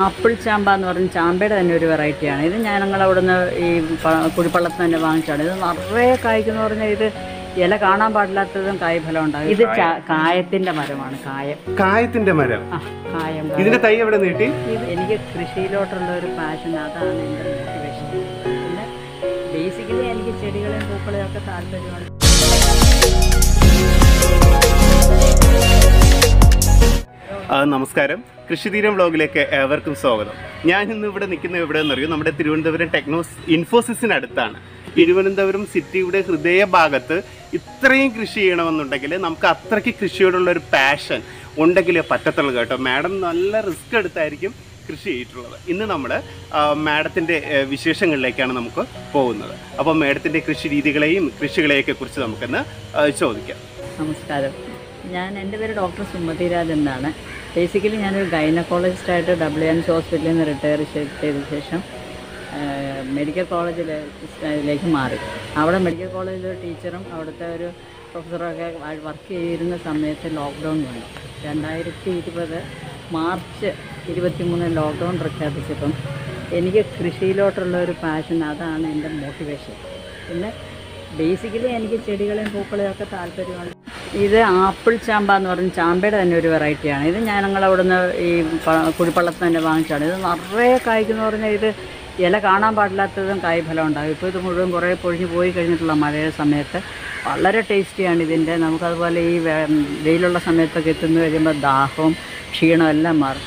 Apple ചാമ്പ എന്ന് പറഞ്ഞ ചാമ്പയുടെ തന്നെ ഒരു വെറൈറ്റിയാണ് ഇത് ഞാൻ ഞങ്ങൾ അവിടുന്ന് ഈ പ- കുഴിപ്പള്ളത്തിൽ തന്നെ വാങ്ങിച്ചാണ് ഇത് നിറയെ കായ്ക്കുന്ന പറഞ്ഞാൽ ഇത് ഇല കാണാൻ പാടില്ലാത്തതും കായ്ഫലം ഉണ്ടാകും ഇത് ചാ- കായത്തിന്റെ മരമാണ് കായം കായത്തിന്റെ മരം ആ കായം ഇതിന്റെ തൈ എവിടെ നീട്ടി ഇത് എനിക്ക് കൃഷിയിലോട്ടുള്ള ഒരു പാഷൻ അതാണ് എൻ്റെ മോട്ടിവേഷൻ പിന്നെ ബേസിക്കലി എനിക്ക് ചെടികളെയും പൂക്കളെയും ഒക്കെ താല്പര്യമാണ് ആ, നമസ്കാരം കൃഷിതീരം വ്ളോഗിലേക്ക് ഏവർക്കും സ്വാഗതം ഞാൻ ഇന്ന് ഇവിടെ നിൽക്കുന്ന എവിടെ എന്നറിയോ നമ്മുടെ തിരുവനന്തപുരം ടെക്നോസ് ഇൻഫോസിസിനടുത്താണ് തിരുവനന്തപുരം സിറ്റിയുടെ ഹൃദയഭാഗത്ത് ഇത്രയും കൃഷി ചെയ്യണമെന്നുണ്ടെങ്കിൽ നമുക്ക് അത്രയ്ക്ക് കൃഷിയോടുള്ള ഒരു പാഷൻ ഉണ്ടെങ്കിലേ പറ്റത്തുള്ളൂ കേട്ടോ മാഡം നല്ല റിസ്ക് എടുത്തായിരിക്കും കൃഷി ചെയ്തിട്ടുള്ളത് ഇന്ന് നമ്മൾ മാഡത്തിൻ്റെ വിശേഷങ്ങളിലേക്കാണ് നമുക്ക് പോകുന്നത് അപ്പോൾ മാഡത്തിൻ്റെ കൃഷി രീതികളെയും കൃഷികളെയൊക്കെ കുറിച്ച് നമുക്കിന്ന് ആ, ചോദിക്കാം നമസ്കാരം ഞാൻ എൻ്റെ പേര് ഡോക്ടർ സുമതി രാജ് എന്നാണ് ബേസിക്കലി ഞാനൊരു ഗൈനക്കോളജിസ്റ്റായിട്ട് ഡബ്ല്യു എൻ ഹോസ്പിറ്റലിൽ നിന്ന് റിട്ടയർ ചെയ്ത ശേഷം മെഡിക്കൽ കോളേജിലേക്ക് മാറി അവിടെ മെഡിക്കൽ കോളേജിൽ ഒരു ടീച്ചറും അവിടുത്തെ ഒരു പ്രൊഫസറൊക്കെ വർക്ക് ചെയ്തിരുന്ന സമയത്ത് ലോക്ക്ഡൗൺ വന്നു രണ്ടായിരത്തി ഇരുപത് മാർച്ച് ഇരുപത്തി മൂന്ന് ലോക്ക്ഡൗൺ പ്രഖ്യാപിച്ചപ്പം എനിക്ക് കൃഷിയിലോട്ടുള്ള ഒരു പാഷൻ അതാണ് എൻ്റെ മോട്ടിവേഷൻ പിന്നെ ബേസിക്കലി എനിക്ക് ചെടികളെയും പൂക്കളെയും ഒക്കെ താല്പര്യമാണ് ഇത് ആപ്പിൾ ചാമ്പ എന്ന് പറഞ്ഞ ചാമ്പയുടെ തന്നെ ഒരു വെറൈറ്റിയാണ് ഇത് ഞാൻ ഞങ്ങൾ അവിടുന്ന് ഈ പ- കുഴിപ്പള്ളത്തിൽ തന്നെ വാങ്ങിച്ചാണ് ഇത് നിറയെ കായ്ക്കുന്ന പറഞ്ഞാൽ ഇത് ഇല കാണാൻ പാടില്ലാത്തതും കായ്ഫലം ഉണ്ടാകും ഇപ്പോൾ ഇത് മുഴുവൻ കുറേ പൊഴിഞ്ഞ് പോയി കഴിഞ്ഞിട്ടുള്ള മഴയുടെ സമയത്ത് വളരെ ടേസ്റ്റിയാണ് ഇതിൻ്റെ നമുക്കതുപോലെ ഈ വെ- വെയിലുള്ള സമയത്തൊക്കെ എത്തുന്നു കഴിയുമ്പോൾ ദാഹവും ക്ഷീണവും എല്ലാം മാറും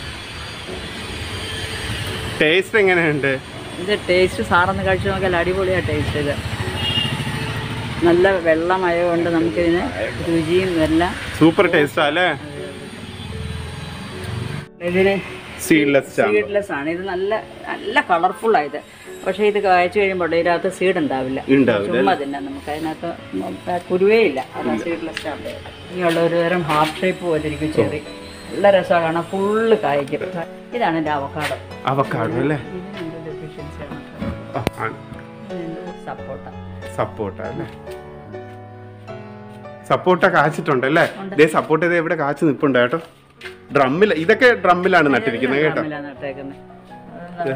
ടേസ്റ്റ് എങ്ങനെയുണ്ട് ഇത് ടേസ്റ്റ് സാറൊന്ന് കഴിച്ച് നോക്കിയാൽ അടിപൊളിയാണ് ടേസ്റ്റ് ഇത് നല്ല വെള്ളമയതുകൊണ്ട് നമുക്കിതിന് രുചിയും എല്ലാം സൂപ്പർ ടേസ്റ്റ് അല്ലേ ഇതിന് സീഡ്ലെസ് ചാമ്പ സീഡ്ലെസ് ആണ് ഇത് നല്ല നല്ല കളർഫുൾ ആയത് പക്ഷേ ഇത് കായ്ച്ചു കഴിയുമ്പോൾ ഇതിനകത്ത് സീഡ് ഉണ്ടാവില്ല ഉണ്ടാവില്ല ചുമ്മാ തന്നെ നമുക്ക് അതിനകത്ത് മ- കുരുവേ ഇല്ല അതാണ് സീഡ്ലെസ് ചാമ്പ ഇനിയുള്ള ഒരു തരം ഹാഫ് ഷേപ്പ് പോലെ ഇരിക്കും ചെറി നല്ല രസമാണ് കാണാൻ ഫുള്ള് കായ്ക്കും ഇതാണ് എൻ്റെ അവക്കാടം അവക്കാടോ അല്ലേ ഇതിന് ഡെഫിഷ്യൻസിയാണ് സപ്പോർട്ട സപ്പോർട്ട അല്ലേ സപ്പോർട്ട കാച്ചിട്ടുണ്ട് അല്ലേ ഇതേ സപ്പോർട്ട് ചെയ്ത് എവിടെ കാച്ചു നിൽപ്പുണ്ട് കേട്ടോ ഡ്രമ്മിൽ ഇതൊക്കെ ഡ്രമ്മിലാണ് നട്ടിരിക്കുന്നത് കേട്ടോ നട്ടേക്കുന്നത്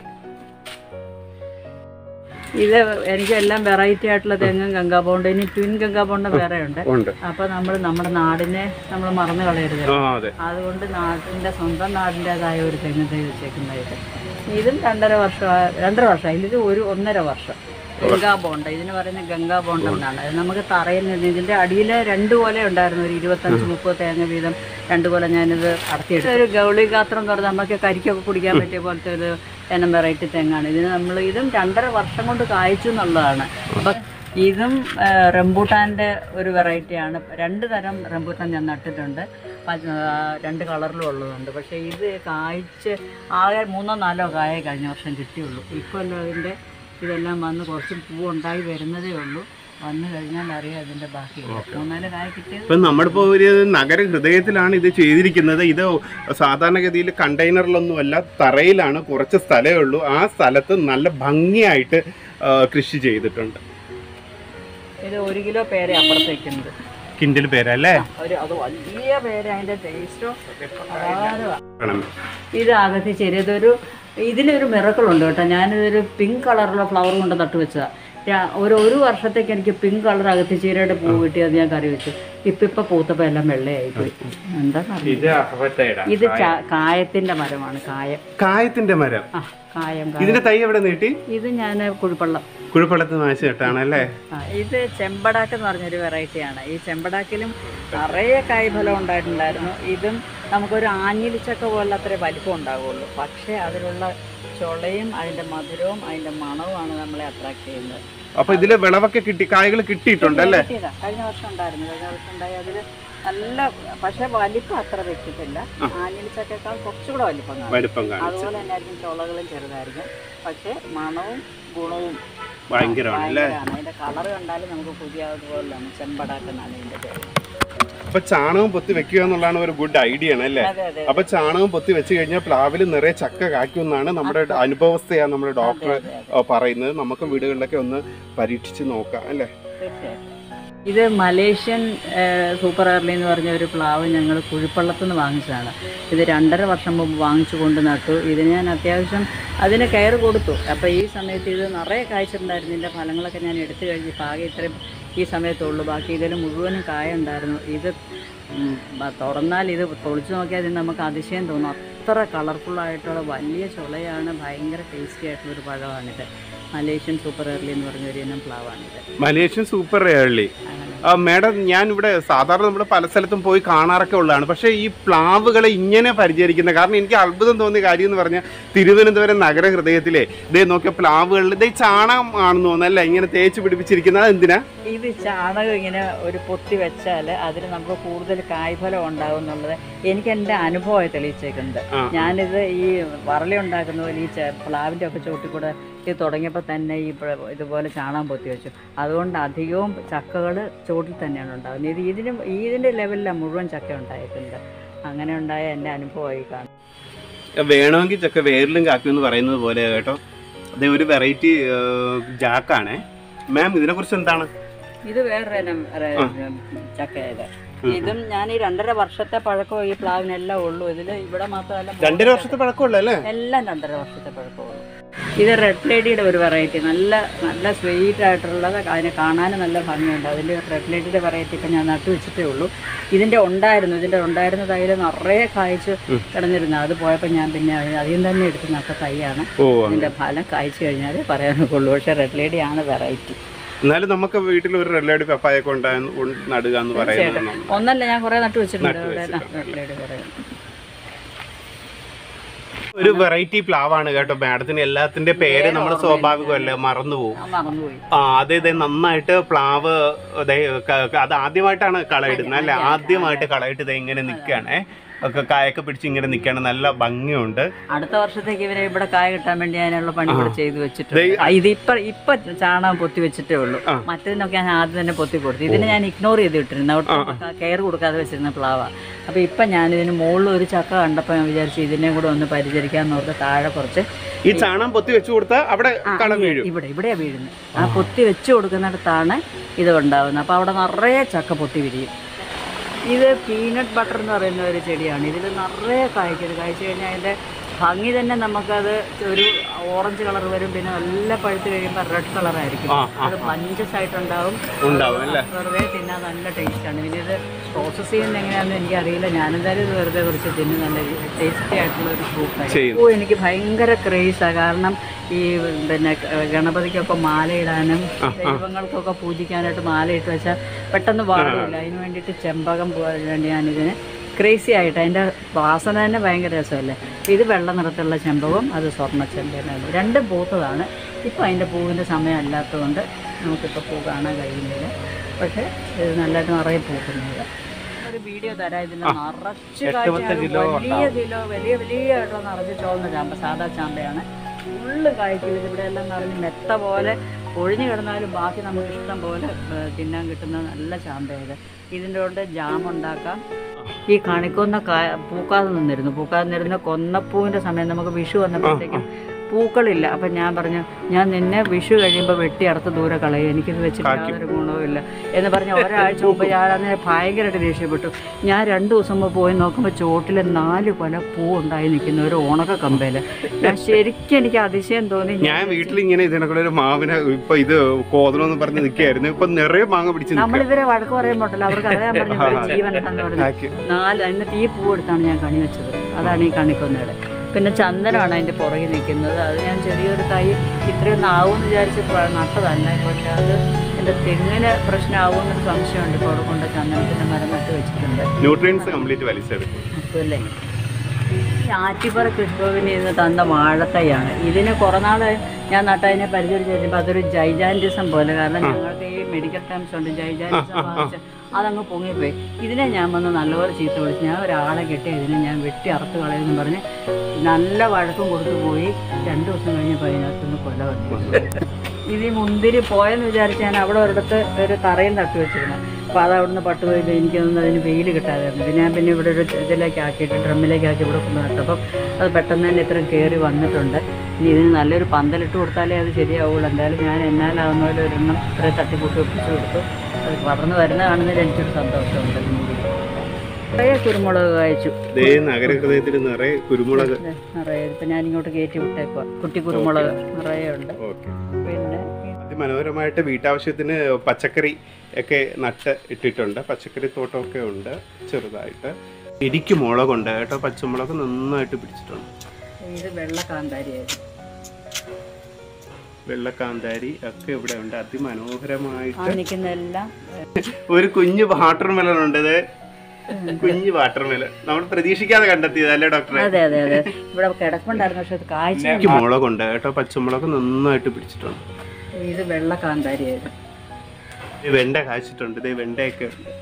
ഇത് എനിക്ക് എല്ലാം വെറൈറ്റി ആയിട്ടുള്ള തെങ്ങും ഗംഗാബോണ്ട് ഇനി ട്വിൻ ഗംഗാബോണ്ട് വേറെ ഉണ്ട് ഉണ്ട് അപ്പൊ നമ്മൾ നമ്മുടെ നാടിനെ നമ്മൾ മറന്നു കളയരുത് ആ അതെ അതുകൊണ്ട് നാടിന്റെ സ്വന്തം നാടിൻ്റെതായ ഒരു തെങ്ങ് തൈ വെച്ചേക്കുന്നതായിട്ട് ഇതും രണ്ടര വർഷം രണ്ടര വർഷം ഇത് ഒരു ഒന്നര വർഷം ഗംഗാ ബോണ്ട ഇതിന് പറയുന്നത് ഗംഗാ ബോണ്ട എന്നാണ് അത് നമുക്ക് തറയിൽ നിന്ന് ഇതിന്റെ അടിയിൽ രണ്ട് പോലെ ഉണ്ടായിരുന്നു ഒരു ഇരുപത്തഞ്ച് മുപ്പത് തേങ്ങ വീതം രണ്ട് പോലെ ഞാനിത് അടത്തിയെടുത്തു ഒരു ഗൗളി ഗാത്രം എന്ന് പറഞ്ഞാൽ നമുക്ക് കരിക്കൊക്കെ കുടിക്കാൻ പറ്റിയ പോലത്തെ ഒരു എനം വെറൈറ്റി തെങ്ങാണ് ഇതിന് നമ്മൾ ഇതും രണ്ടര വർഷം കൊണ്ട് കായ്ച്ചു എന്നുള്ളതാണ് അപ്പം ഇതും ആ, റംബൂട്ടാൻ്റെ ഒരു വെറൈറ്റിയാണ് രണ്ട് തരം റംബൂട്ടാൻ ഞാൻ നട്ടിട്ടുണ്ട് പ- ആ, രണ്ട് കളറിലും ഉള്ളതുണ്ട് പക്ഷേ ഇത് കായ്ച്ച് ആകെ മൂന്നോ നാലോ കായേ കഴിഞ്ഞ വർഷം കിട്ടിയുള്ളൂ ഇപ്പോൾ അതിൻ്റെ ഇതെല്ലാം വന്ന് കുറച്ച് പൂവുണ്ടായി വരുന്നതേ ഉള്ളൂ വന്നു കഴിഞ്ഞാൽ അറിയാം അതിൻ്റെ ബാക്കി മൂന്നാല് കായ കിട്ടിയത് ഇപ്പൊ നമ്മളിപ്പോ ഒരു നഗര ഹൃദയത്തിലാണ് ഇത് ചെയ്തിരിക്കുന്നത് ഇത് സാധാരണഗതിയിൽ കണ്ടെയ്നറിലൊന്നുമല്ല തറയിലാണ് കുറച്ച് സ്ഥലമേ ഉള്ളൂ ആ സ്ഥലത്ത് നല്ല ഭംഗിയായിട്ട് ആ, കൃഷി ചെയ്തിട്ടുണ്ട് ഇത് ഒരു കിലോ പേരെ അപ്പുറത്ത് വെക്കുന്നത് കിൻഡിൽ പേരല്ലേ ഒരു അത് വലിയ പേര് അതിൻ്റെ ടേസ്റ്റോ അപാരമാണ് ഇത് അകത്ത് ചെറിയതൊരു ഇതിലൊരു മിറക്കളുണ്ട് കേട്ടോ ഞാനിതൊരു പിങ്ക് കളറുള്ള ഫ്ലവർ കൊണ്ട് നട്ടു വെച്ചതാണ് ഒരു ഒരു വർഷത്തേക്ക് എനിക്ക് പിങ്ക് കളർ അകത്ത് ചീരയുടെ പൂ കിട്ടി അത് ഞാൻ കറി വെച്ചു ഇപ്പം ഇപ്പം പൂത്തപ്പോൾ എല്ലാം വെള്ളയായി പോയി എന്താ ഇത് ചാ- കായത്തിന്റെ മരമാണ് കായം കായത്തിന്റെ മരം ആ കായം കായം. ഇതിന്റെ തൈ എവിടെ നീട്ടി ഇത് ഞാൻ കുഴിപ്പള്ളം കുഴപ്പള്ളത്ത് വാങ്ങിച്ചു കേട്ടാണല്ലേ ആ, ഇത് ചെമ്പടാക്ക് എന്ന് പറഞ്ഞൊരു വെറൈറ്റിയാണ് ഈ ചെമ്പടാക്കിലും നിറയെ കായ്ഫലം ഉണ്ടായിട്ടുണ്ടായിരുന്നു ഇതും നമുക്കൊരു ആഞ്ഞിലിച്ചക്ക പോലെ അത്രേ വലിപ്പം ഉണ്ടാവുള്ളൂ പക്ഷേ അതിലുള്ള ചുളയും അതിൻ്റെ മധുരവും അതിൻ്റെ മണവുമാണ് നമ്മളെ അട്രാക്ട് ചെയ്യുന്നത് അപ്പൊ ഇതില് വിളവൊക്കെ കിട്ടി കായകൾ കിട്ടിയിട്ടുണ്ട് അല്ലേ കിട്ടിയതാ. കഴിഞ്ഞ വർഷം ഉണ്ടായിരുന്നു കഴിഞ്ഞ വർഷം ഉണ്ടായി അതിൽ നല്ല പക്ഷേ വലിപ്പം അത്ര വെച്ചിട്ടില്ല ആഞ്ഞിലിച്ചക്കേക്കാൾ കുറച്ചുകൂടെ വലിപ്പം കാണും വലിപ്പം കാണിച്ചു അതുപോലെ തന്നെ ആയിരിക്കും ചുളകളും ചെറുതായിരിക്കും പക്ഷേ മണവും ഗുണവും ഭയങ്കരമാണ് അല്ലേ ഭയങ്കരമാണ് അതിന്റെ കളർ കണ്ടാലും നമുക്ക് പുതിയതുപോലെയാണ് ചെമ്പടാക്കെന്നാണ് ഇതിന്റെ പേര് അപ്പൊ ചാണകം പൊത്തി വെക്കുക എന്നുള്ളതാണ് ഒരു ഗുഡ് ഐഡിയ ആണ് അല്ലേ അതെ അതെ അപ്പൊ ചാണകം പൊത്തി വെച്ച് കഴിഞ്ഞാൽ പ്ലാവിൽ നിറയെ ചക്ക കായ്ക്കുമെന്നാണ് നമ്മുടെ അനുഭവസ്ഥയാണ് നമ്മുടെ ഡോക്ടർ അതെ, അതെ, പറയുന്നത് നമുക്ക് വീടുകളിലൊക്കെ ഒന്ന് പരീക്ഷിച്ച് നോക്കാം അല്ലേ തീർച്ചയായും ഇത് മലേഷ്യൻ ഏഹ്, സൂപ്പർ എയർലി എന്ന് പറഞ്ഞ ഒരു പ്ലാവ് ഞങ്ങൾ കുഴിപ്പള്ളത്തു നിന്ന് വാങ്ങിച്ചതാണ് ഇത് രണ്ടര വർഷം മുമ്പ് വാങ്ങിച്ചു കൊണ്ട് നട്ടു ഇതിന് ഞാൻ അത്യാവശ്യം അതിന് കെയർ കൊടുത്തു അപ്പോൾ ഈ സമയത്ത് ഇത് നിറയെ കായ്ച്ചിട്ടുണ്ടായിരുന്നു ഇതിൻ്റെ ഫലങ്ങളൊക്കെ ഞാൻ എടുത്തു കഴിഞ്ഞ് പാകെ ഇത്രയും ഈ സമയത്തുള്ളൂ ബാക്കി ഇതിൽ മുഴുവനും കായ ഉണ്ടായിരുന്നു ഇത് ഉം, ബ- തുറന്നാൽ ഇത് പൊളിച്ചു നോക്കിയാൽ ഇത് നമുക്ക് അതിശയം തോന്നും അത്ര കളർഫുള്ളായിട്ടുള്ള വലിയ ചുളയാണ് ഭയങ്കര ടേസ്റ്റി ആയിട്ടുള്ള ഒരു പഴമാണിത് മലേഷ്യൻ സൂപ്പർ എയർലി എന്ന് പറഞ്ഞ ഒരു ഇനം പ്ലാവാണിത് മലേഷ്യൻ സൂപ്പർ ഏർലി അങ്ങനെ മേഡം ഞാൻ ഇവിടെ സാധാരണ നമ്മൾ പല സ്ഥലത്തും പോയി കാണാറൊക്കെ ഉള്ളതാണ് പക്ഷേ ഈ പ്ലാവുകളെ ഇങ്ങനെ പരിചരിക്കുന്ന കാരണം എനിക്ക് അത്ഭുതം തോന്നിയ കാര്യം എന്ന് പറഞ്ഞാൽ തിരുവനന്തപുരം നഗരഹൃദയത്തിലെ ഇതേ നോക്കിയ പ്ലാവുകളിൽ ഇതേ ചാണകം ആണെന്ന് തോന്നുന്നല്ല ഇങ്ങനെ തേച്ച് പിടിപ്പിച്ചിരിക്കുന്നത് എന്തിനാ ഇത് ചാണകം ഇങ്ങനെ ഒരു പൊത്തി വെച്ചാൽ അതിന് നമുക്ക് കൂടുതൽ കായ്ഫലം ഉണ്ടാകും എന്നുള്ളത് എനിക്ക് എൻ്റെ അനുഭവമായി തെളിയിച്ചേക്കുന്നത് ആ. ഞാനിത് ഈ വറളി ഉണ്ടാക്കുന്ന പോലെ ഈ ചെ- പ്ലാവിൻ്റെ ഒക്കെ ചോട്ടിൽ കൂടെ ഇത് തുടങ്ങിയപ്പോൾ തന്നെ ഈ പ്ര- ഇതുപോലെ ചാണകം പൊത്തി വെച്ചു അതുകൊണ്ട് അധികവും ചക്കകൾ ചോട്ടിൽ തന്നെയാണ് ഉണ്ടാകുന്നത് ഇത് ഇതിന് ഇതിൻ്റെ ലെവലിലാണ് മുഴുവൻ ചക്ക ഉണ്ടായിട്ടുണ്ട് അങ്ങനെ ഉണ്ടായ എൻ്റെ അനുഭവമായി കാണും വേണമെങ്കിൽ ചക്ക വേരിലും കാക്കും എന്ന് പറയുന്നത് പോലെ കേട്ടോ അതേ ഒരു വെറൈറ്റി ജാക്കാണേ മാം ഇതിനെക്കുറിച്ച് എന്താണ് ഇത് വേറൊരു ഇനം റെ- ചക്കയത് ഇതും ഞാൻ ഈ രണ്ടര വർഷത്തെ പഴക്കം ഈ പ്ലാവിനെല്ലാം ഉള്ളൂ ഇതിൽ ഇവിടെ മാത്രമല്ല രണ്ടര വർഷത്തെ പഴക്കമുള്ള അല്ലേ എല്ലാം രണ്ടര വർഷത്തെ പഴക്കമുള്ളൂ ഇത് റെഡ് ലേഡിയുടെ ഒരു വെറൈറ്റി നല്ല നല്ല സ്വീറ്റ് ആയിട്ടുള്ളത് അതിനെ കാണാനും നല്ല ഭംഗിയുണ്ട് അതിൽ റെഡ് ലേഡിയുടെ വെറൈറ്റി ഇപ്പം ഞാൻ നട്ടു വെച്ചിട്ടേ ഉള്ളൂ ഇതിൻ്റെ ഉണ്ടായിരുന്നു ഇതിൻ്റെ ഉണ്ടായിരുന്ന തൈയിൽ നിറയെ കായ്ച്ച് കിടന്നിരുന്നു അത് പോയപ്പോൾ ഞാൻ പിന്നെ അത് അതിൽ തന്നെ എടുത്ത് നട്ട തൈയാണ് ഓ ഇതിൻ്റെ ഫലം കായ്ച്ചു കഴിഞ്ഞാൽ പറയാനൊക്കെ ഉള്ളൂ പക്ഷേ റെഡ് ലേഡിയാണ് വെറൈറ്റി എന്നാലും നമുക്ക് വീട്ടിൽ ഒരു റെഡ് പപ്പായൊക്കെ ഉണ്ടാകുന്ന കൊണ്ട് നടുക എന്ന് പറയുന്നത് ഒന്നല്ല ഞാൻ കുറേ നട്ടു വെച്ചിട്ടുണ്ട് നട്ടു ഇവിടെ വെച്ചിട്ടുണ്ട്. റെഡ് ലേഡി കുറേ ഒരു വെറൈറ്റി പ്ലാവാണ് കേട്ടോ മാഡത്തിന് എല്ലാത്തിന്റെ പേര് നമ്മൾ സ്വാഭാവികമല്ലേ മറന്നുപോകും ഞാൻ മറന്നുപോയി ആ അതെ അതെ നന്നായിട്ട് പ്ലാവ് ദേ ക- ക- അത് ആദ്യമായിട്ടാണ് കളയിടുന്നത് അല്ലെ ആദ്യമായിട്ട് കളയിട്ട് ഇത് ഇങ്ങനെ നിൽക്കുകയാണേ ഒക്കെ കായൊക്കെ പിടിച്ച് ഇങ്ങനെ നിൽക്കുകയാണ് നല്ല ഭംഗിയുണ്ട് അടുത്ത വർഷത്തേക്ക് ഇവരെ ഇവിടെ കായ കിട്ടാൻ വേണ്ടി അതിനുള്ള പണി കൂടെ ചെയ്തു വെച്ചിട്ടുണ്ട് ആ, ഇത് ഇപ്പൊ ഇപ്പൊ ചാണകം പൊത്തി വെച്ചിട്ടേ ഉള്ളൂ ആ. മറ്റേതിനൊക്കെ ഞാൻ ആദ്യം തന്നെ പൊത്തി കൊടുത്തു ഇതിന് ഞാൻ ഇഗ്നോർ ചെയ്തിട്ടിരുന്നു അവിടെ കെയർ കൊടുക്കാതെ വെച്ചിരുന്ന പ്ലാവ അപ്പൊ ഇപ്പൊ ഞാൻ ഇതിന് മുകളിൽ ഒരു ചക്ക കണ്ടപ്പോൾ ഞാൻ വിചാരിച്ചു ഇതിനെ കൂടെ ഒന്ന് പരിചരിക്കാന്ന് ഓർത്ത് താഴെ കുറച്ച് ഈ ചാണകം പൊത്തി വെച്ചു കൊടുത്താൽ അവിടെ ആ, കള ഈ- വീഴും ഇവിടെ ഇവിടെയാ വീഴുന്നത് ആ പൊത്തി വെച്ച് കൊടുക്കുന്നിടത്താണ് ഇത് ഉണ്ടാവുന്നത് അപ്പോൾ അവിടെ നിറയെ ചക്ക പൊട്ടി വിരിയും ഇത് പീനട്ട് ബട്ടർ എന്ന് പറയുന്ന ഒരു ചെടിയാണ് ഇതിൽ നിറയെ കായ്ക്കും കായ്ച്ചു കഴിഞ്ഞാൽ അതിൻ്റെ ഭംഗി തന്നെ നമുക്കത് ഒരു ഓറഞ്ച് കളർ വരും പിന്നെ നല്ല പഴുത്ത് കഴിയുമ്പോൾ റെഡ് കളറായിരിക്കും ആ ആ അത് പഞ്ചസ് ആയിട്ടുണ്ടാവും ഉണ്ടാവും അല്ലേ വെറുതെ തിന്നാൻ നല്ല ടേസ്റ്റാണ് പിന്നെ ഇത് പ്രോസസ്സ് ചെയ്യുന്നത് എങ്ങനെയാണെന്ന് എനിക്കറിയില്ല ഞാനെന്തായാലും ഇത് വെറുതെ കുറച്ച് തിന്ന് നല്ല ടേസ്റ്റി ആയിട്ടുള്ള ഒരു ഫ്രൂട്ടാണ് ചെയ്യും ഓ എനിക്ക് ഭയങ്കര ക്രേസാണ് കാരണം ഈ പിന്നെ ക- ഗണപതിക്കൊക്കെ മാലയിടാനും ദൈവങ്ങൾക്കൊക്കെ പൂജിക്കാനായിട്ട് മാലയിട്ട് വെച്ചാൽ പെട്ടെന്ന് പാടില്ല അതിന് വേണ്ടിയിട്ട് ചെമ്പകം പോകാൻ വേണ്ടി ഞാനിതിന് ക്രേസി ആയിട്ട് അതിൻ്റെ വാസന തന്നെ ഭയങ്കര രസമല്ലേ ഇത് വെള്ള നിറത്തിലുള്ള ചെമ്പകവും അത് സ്വർണ്ണ ചെമ്പകമാണ് രണ്ടും പൂത്തതാണ് ഇപ്പോൾ അതിൻ്റെ പൂവിൻ്റെ സമയം അല്ലാത്തതുകൊണ്ട് നമുക്കിപ്പോൾ പൂ കാണാൻ കഴിയുന്നില്ല പക്ഷേ ഇത് നല്ലതായിട്ട് നിറയെ പൂക്കുന്നുണ്ട് ഒരു വീഡിയോ തരാം ഇതിൽ നിറച്ച് കാഴ്ചയാണ് വലിയ കിലോ വലിയ വലിയ ആയിട്ടുള്ള നിറച്ച് ചോന്ന ചാമ്പ സാധാ ചാമ്പയാണ് ഫുള്ള് കായ്ക്കും ഇത് ഇവിടെ എല്ലാം നിറഞ്ഞ് മെത്ത പോലെ ഒഴിഞ്ഞു കിടന്നാലും ബാക്കി നമുക്ക് ഇഷ്ടം പോലെ ഏ, തിന്നാൻ കിട്ടുന്ന നല്ല ചാമ്പയത് ഇതിൻ്റെ കൊണ്ട് ജാം ഉണ്ടാക്കാം ഈ കണിക്കൊന്ന കാ പൂക്കാതെ നിന്നിരുന്നു പൂക്കാതെ നിന്നിരുന്ന കൊന്നപ്പൂവിൻ്റെ സമയം നമുക്ക് വിഷു വന്നപ്പോഴത്തേക്കും പൂക്കളില്ല അപ്പം ഞാൻ പറഞ്ഞു ഞാൻ നിന്നെ വിഷു കഴിയുമ്പോൾ വെട്ടി അറുത്ത് ദൂരെ കളയും എനിക്കിത് വെച്ചിട്ട് യാതൊരു ഗുണവും ഇല്ല എന്ന് പറഞ്ഞ് ഒരാഴ്ച മുമ്പ് ഞാൻ അതിനെ ഭയങ്കരമായിട്ട് ദേഷ്യപ്പെട്ടു ഞാൻ രണ്ട് ദിവസം മുമ്പ് പോയി നോക്കുമ്പോൾ ചോട്ടിൽ നാല് കൊല പൂ ഉണ്ടായി നിൽക്കുന്ന ഒരു ഉണക്ക കമ്പയിൽ ഞാൻ ശരിക്കും എനിക്ക് അതിശയം തോന്നി ഞാൻ വീട്ടിൽ ഇങ്ങനെ ഇതിനെക്കൂടെ ഒരു മാവിനെ ഇപ്പൊ ഇത് കോതണമെന്ന് പറഞ്ഞ് നിൽക്കുകയായിരുന്നു ഇപ്പൊ നിറയെ മാങ്ങ പിടിച്ച് നിൽക്കുക നമ്മളിവരെ വഴക്ക് പറയുമ്പോട്ടല്ലോ അവർക്ക് അറിയാൻ പറഞ്ഞു "ഇവര് ജീവൻ ഉണ്ടെന്ന് പറഞ്ഞു നാല് എന്നിട്ട് ഈ പൂ എടുത്താണ് ഞാൻ കണി വെച്ചത് അതാണ് ഈ കണിക്കൊന്നയുടെ പിന്നെ ചന്ദനമാണ് അതിൻ്റെ പുറകിൽ നിൽക്കുന്നത് അത് ഞാൻ ചെറിയൊരു തൈ ഇത്രയൊന്നും ആവുമെന്ന് വിചാരിച്ച് പ- നട്ടതല്ല പക്ഷെ അത് എൻ്റെ തെങ്ങിന് പ്രശ്നമാവുമെന്നൊരു സംശയമുണ്ട് ഇപ്പോൾ അവിടെ കൊണ്ട് ചന്ദനത്തിൻ്റെ മരം നട്ട് വെച്ചിട്ടുണ്ട് ന്യൂട്രിയൻസ് കംപ്ലീറ്റ് വലിച്ചെടുക്കും അല്ലേ ഈ ആറ്റിപ്പറ കൃഷ്ണഭവനിൽ നിന്ന് തന്ന വാഴത്തൈയാണ് ഇതിന് കുറേ നാൾ ഞാൻ നട്ടതിനെ പരിചരിച്ച് കഴിഞ്ഞപ്പോൾ അതൊരു ജൈജാൻറ്റിസം പോലെ കാരണം ഞങ്ങൾക്ക് ഈ മെഡിക്കൽ ടേംസ് ഉണ്ട് ജൈജാൻറ്റിസം ബാധിച്ച് അതങ്ങ് പൊങ്ങിപ്പോയി ഇതിനെ ഞാൻ വന്ന് നല്ലപോലെ ചീത്ത വിളിച്ച് ഞാൻ ഒരാളെ കെട്ടി ഇതിനെ ഞാൻ വെട്ടി അറുത്ത് കളയുമെന്ന് പറഞ്ഞ് നല്ല വഴക്കും കൊടുത്തു പോയി രണ്ട് ദിവസം കഴിഞ്ഞപ്പോൾ അതിനകത്തുനിന്ന് കൊല വന്നു ഇത് ഈ മുന്തിരി പോയെന്ന് വിചാരിച്ച് ഞാൻ അവിടെ ഒരിടത്ത് ഒരു തറയിൽ തട്ടി വെച്ചിരുന്നു അപ്പോൾ അത് അവിടുന്ന് പട്ടുപോയി എനിക്കൊന്നും അതിന് വെയിൽ കിട്ടാതായിരുന്നു പിന്നെ ഞാൻ പിന്നെ ഇവിടെ ഒരു ഇതിലേക്ക് ആക്കിയിട്ട് ഡ്രമ്മിലേക്ക് ആക്കി ഇവിടെ കൊണ്ട് നട്ടപ്പം അത് പെട്ടെന്ന് തന്നെ ഇത്രയും കയറി വന്നിട്ടുണ്ട് ഇനി ഇതിന് നല്ലൊരു പന്തലിട്ട് കൊടുത്താലേ അത് ശരിയാവുള്ളൂ എന്തായാലും ഞാൻ എന്നാലാവുന്ന പോലെ ഒരെണ്ണം ഇത്രയും തട്ടിക്കൂട്ടി ഒപ്പിച്ച് കൊടുത്തു അത് വളർന്നു വരുന്ന കാണുന്നതിൽ എനിക്കൊരു സന്തോഷമുണ്ട് കുറേ കുരുമുളക് കായച്ചു ദേ നഗരഹൃദയത്തിൽ നിറയെ കുരുമുളക് ദേ, നിറയെ ഇപ്പം ഞാൻ ഇങ്ങോട്ട് കയറ്റി വിട്ടേക്കുക കുട്ടി കുരുമുളക് നിറയെ ഉണ്ട് ഓക്കെ പിന്നെ അതിമനോഹരമായിട്ട് വീട്ടാവശ്യത്തിന് പച്ചക്കറി ഒക്കെ നട്ട് ഇട്ടിട്ടുണ്ട് പച്ചക്കറി തോട്ടമൊക്കെ ഉണ്ട് ചെറുതായിട്ട് ഇടിക്ക് മുളകുണ്ട് കേട്ടോ പച്ചമുളക് നന്നായിട്ട് പിടിച്ചിട്ടുണ്ട് ഇത് വെള്ള കാന്താരിയായിരുന്നു വെള്ളക്കാന്താരി ഒക്കെ ഇവിടെ ഉണ്ട് ആ അതിമനോഹരമായിട്ട് നിൽക്കുന്നതെല്ലാം ഒരു കുഞ്ഞു വാട്ടർ മെലൺ ഉണ്ട് ഇത് കുഞ്ഞു വാട്ടർ മെലൺ നമ്മൾ പ്രതീക്ഷിക്കാതെ കണ്ടെത്തിയത് അല്ലേ ഡോക്ടറെ അതെ അതെ അതെ ഇവിടെ കിടപ്പുണ്ടായിരുന്നു പക്ഷെ അത് കാഴ്ച ഇടിക്ക് മുളകുണ്ട് കേട്ടോ പച്ചമുളക് നന്നായിട്ട് പിടിച്ചിട്ടുണ്ട് ഇത് വെള്ള കാന്താരിയായിരുന്നു ഇത് വെണ്ട കായ്ച്ചിട്ടുണ്ട് ഇത് വെണ്ടയൊക്കെ ഉണ്ട്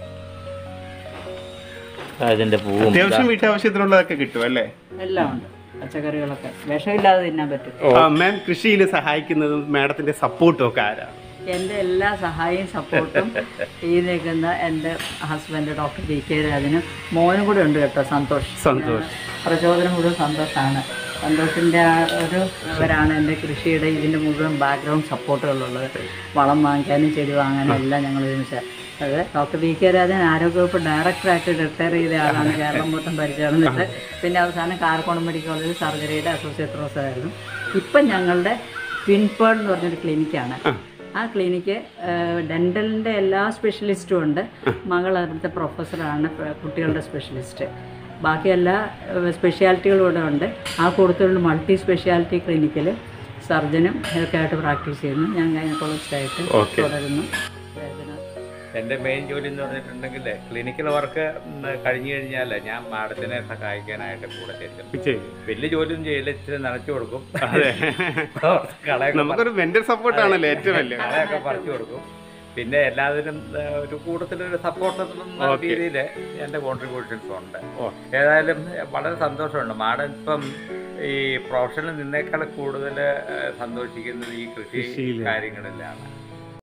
അതിന്റെ പൂവും അത്യാവശ്യം വീട്ടാവശ്യത്തിനുള്ളതൊക്കെ കിട്ടും അല്ലേ എല്ലാം ഉണ്ട് പച്ചക്കറികളൊക്കെ വിഷമില്ലാതെ തിന്നാൻ പറ്റും മാം കൃഷിയിൽ സഹായിക്കുന്നതും മാഡത്തിന്റെ സപ്പോർട്ടും ഒക്കെ ആരാണ് എൻ്റെ എല്ലാ സഹായവും സപ്പോർട്ടും ഈ നിൽക്കുന്ന എൻ്റെ ഹസ്ബൻഡ് ഡോക്ടർ ജി കെ രാജനും മോനും കൂടെ ഉണ്ട് കേട്ടോ സന്തോഷ് സന്തോഷ് പ്രചോദനം മുഴുവൻ സന്തോഷമാണ് സന്തോഷിൻ്റെ ആ ഒരു അവരാണ് എൻ്റെ കൃഷിയുടെ ഇതിൻ്റെ മുഴുവൻ ബാക്ക്ഗ്രൗണ്ട് സപ്പോർട്ടുകളുള്ളത് വളം വാങ്ങിക്കാനും ചെടി വാങ്ങാനും എല്ലാം ഞങ്ങൾ ഒരുമിച്ച് അത് ഡോക്ടർ വി കെ രാജൻ ആരോഗ്യവകുപ്പ് ഡയറക്ടറായിട്ട് റിട്ടയർ ചെയ്ത ആളാണ് കേരളം മൊത്തം പരിചയന്നിട്ട് പിന്നെ അവസാനം കാർക്കോണം മെഡിക്കൽ കോളേജ് സർജറിയുടെ അസോസിയേറ്റ് പ്രൊഫസർ ആയിരുന്നു ഇപ്പം ഞങ്ങളുടെ പിൻപേൾ എന്ന് പറഞ്ഞൊരു ക്ലിനിക്കാണ് ആ ക്ലിനിക്ക് ഡെൻ്റലിൻ്റെ എല്ലാ സ്പെഷ്യലിസ്റ്റും ഉണ്ട് മകൾ അവിടുത്തെ പ്രൊഫസറാണ് പ- കുട്ടികളുടെ സ്പെഷ്യലിസ്റ്റ് ബാക്കി എല്ലാ സ്പെഷ്യാലിറ്റികളും ഇവിടെ ഉണ്ട് ആ കൊടുത്തുള്ള മൾട്ടി സ്പെഷ്യാലിറ്റി ക്ലിനിക്കിൽ സർജനും ഒക്കെ ആയിട്ട് പ്രാക്ടീസ് ചെയ്യുന്നു ഞാൻ ഗൈനക്കോളജിസ്റ്റായിട്ട് Okay. തുടരുന്നു വേദന എൻ്റെ മെയിൻ ജോലി എന്ന് പറഞ്ഞിട്ടുണ്ടെങ്കിൽ ക്ലിനിക്കൽ വർക്ക് കഴിഞ്ഞു കഴിഞ്ഞാൽ ഞാൻ മാഡത്തിനെ സഹായിക്കാനായിട്ട് കൂടെ ചെല്ലും വലിയ ജോലിയൊന്നും ചെയ്യില്ല ഇച്ചിരി നനച്ചു കൊടുക്കും കളയൊക്കെ നമുക്കൊരു മെന്റൽ സപ്പോർട്ട് ആണല്ലോ ഏറ്റവും വലിയ കളയൊക്കെ പറിച്ചു കൊടുക്കും പിന്നെ എല്ലാത്തിനും ആ, ഒരു കൂട്ടത്തിലൊരു സപ്പോർട്ട് എന്ന Okay. രീതിയിൽ എൻ്റെ കോൺട്രിബ്യൂഷൻസ് ഉണ്ട് ഏതായാലും വളരെ സന്തോഷമുണ്ട് മാഡം ഇപ്പം ഈ പ്രൊഫഷനിൽ നിന്നേക്കാൾ കൂടുതൽ സന്തോഷിക്കുന്നത് ഈ കൃഷി കൃഷിയില്. കാര്യങ്ങളിലാണ്